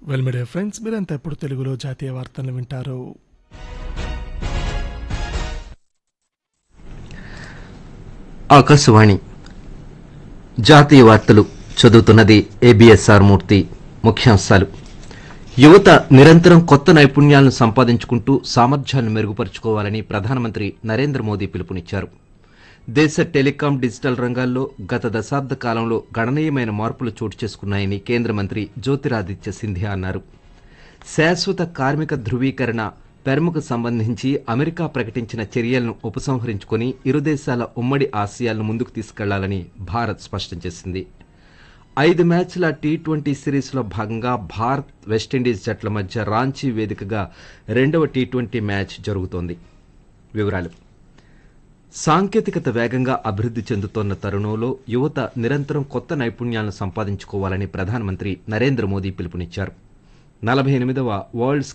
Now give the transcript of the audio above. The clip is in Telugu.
వెల్ మీడియా ఫ్రెండ్స్ మీరంతా ఎప్పుడు తెలుగులో జాతీయ వార్తలను వింటారు ఆకాశవాణి జాతీయ వార్తలు చదువుతున్నది ఏబిఎస్ఆర్ మూర్తి ముఖ్యాంశాలు యువత నిరంతరం కొత్త నైపుణ్యాలను సంపాదించుకుంటూ సామర్థ్యాలను మెరుగుపరుచుకోవాలని ప్రధానమంత్రి నరేంద్ర మోదీ పిలుపునిచ్చారు దేశ టెలికాం డిజిటల్ రంగాల్లో గత దశాబ్ద కాలంలో గణనీయమైన మార్పులు చోటు చేసుకున్నాయని కేంద్ర మంత్రి జ్యోతిరాదిత్య సింధియా అన్నారు శాశ్వత కార్మిక ధృవీకరణ పెర్ముకు సంబంధించి అమెరికా ప్రకటించిన చర్యలను ఉపసంహరించుకొని ఇరు దేశాల ఉమ్మడి ఆశయాలను ముందుకు తీసుకెళ్లాలని భారత్ స్పష్టం చేసింది ఐదు మ్యాచ్ల టీ ట్వంటీ సిరీస్లో భాగంగా భారత్ వెస్టిండీస్ జట్ల మధ్య రాంచీ వేదికగా రెండవ టీ ట్వంటీ మ్యాచ్ జరుగుతోంది వివరాలు సాంకేతికత వేగంగా అభివృద్ధి చెందుతోన్న తరుణంలో యువత నిరంతరం కొత్త నైపుణ్యాలను సంపాదించుకోవాలని ప్రధానమంత్రి నరేంద్ర మోదీ పిలుపునిచ్చారు నలభై ఎనిమిదవ వరల్డ్